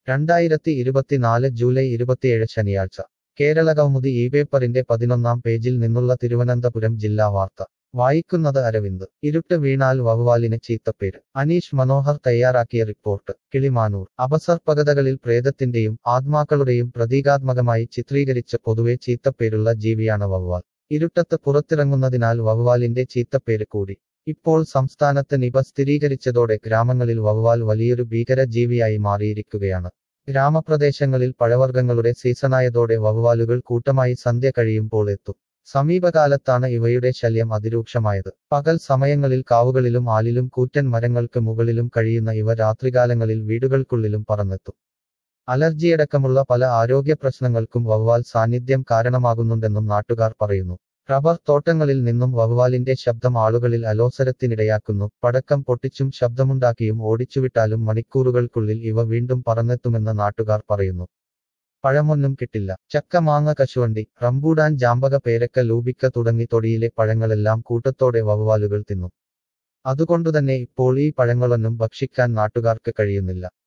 രണ്ടായിരത്തി ഇരുപത്തിനാല് ജൂലൈ ഇരുപത്തിയേഴ് ശനിയാഴ്ച കേരള കൗമുദി ഈ പേപ്പറിന്റെ പതിനൊന്നാം പേജിൽ നിന്നുള്ള തിരുവനന്തപുരം ജില്ലാ വാർത്ത വായിക്കുന്നത് അരവിന്ദ് ഇരുട്ട് വീണാൽ വവ്വാലിന് ചീത്തപ്പേര് അനീഷ് മനോഹർ തയ്യാറാക്കിയ റിപ്പോർട്ട് കിളിമാനൂർ അപസർപ്പകതകളിൽ പ്രേതത്തിന്റെയും ആത്മാക്കളുടെയും പ്രതീകാത്മകമായി ചിത്രീകരിച്ച പൊതുവെ ചീത്തപ്പേരുള്ള ജീവിയാണ് വവ്വാൽ ഇരുട്ടത്ത് പുറത്തിറങ്ങുന്നതിനാൽ വവ്വാലിന്റെ ചീത്തപ്പേര് കൂടി ഇപ്പോൾ സംസ്ഥാനത്ത് നിപ സ്ഥിരീകരിച്ചതോടെ ഗ്രാമങ്ങളിൽ വവ്വാൽ വലിയൊരു ഭീകര ജീവിയായി മാറിയിരിക്കുകയാണ് ഗ്രാമപ്രദേശങ്ങളിൽ പഴവർഗ്ഗങ്ങളുടെ സീസണായതോടെ വവ്വാലുകൾ കൂട്ടമായി സന്ധ്യ കഴിയുമ്പോൾ എത്തും സമീപകാലത്താണ് ഇവയുടെ ശല്യം അതിരൂക്ഷമായത് പകൽ സമയങ്ങളിൽ കാവുകളിലും ആലിലും കൂറ്റൻ മരങ്ങൾക്ക് മുകളിലും കഴിയുന്ന ഇവ രാത്രികാലങ്ങളിൽ വീടുകൾക്കുള്ളിലും പറന്നെത്തും അലർജിയടക്കമുള്ള പല ആരോഗ്യ പ്രശ്നങ്ങൾക്കും വവ്വാൽ സാന്നിധ്യം കാരണമാകുന്നുണ്ടെന്നും നാട്ടുകാർ പറയുന്നു റബ്ബർ തോട്ടങ്ങളിൽ നിന്നും വവ്വാലിന്റെ ശബ്ദം ആളുകളിൽ അലോസരത്തിനിടയാക്കുന്നു പടക്കം പൊട്ടിച്ചും ശബ്ദമുണ്ടാക്കിയും ഓടിച്ചുവിട്ടാലും മണിക്കൂറുകൾക്കുള്ളിൽ ഇവ വീണ്ടും പറന്നെത്തുമെന്ന് നാട്ടുകാർ പറയുന്നു പഴമൊന്നും കിട്ടില്ല ചക്ക മാങ്ങ കശുവണ്ടി റംബൂടാൻ ജാമ്പക പേരക്ക ലൂബിക്ക തുടങ്ങി തൊടിയിലെ പഴങ്ങളെല്ലാം കൂട്ടത്തോടെ വവ്വാലുകൾ തിന്നു അതുകൊണ്ടുതന്നെ ഇപ്പോൾ ഈ പഴങ്ങളൊന്നും ഭക്ഷിക്കാൻ നാട്ടുകാർക്ക് കഴിയുന്നില്ല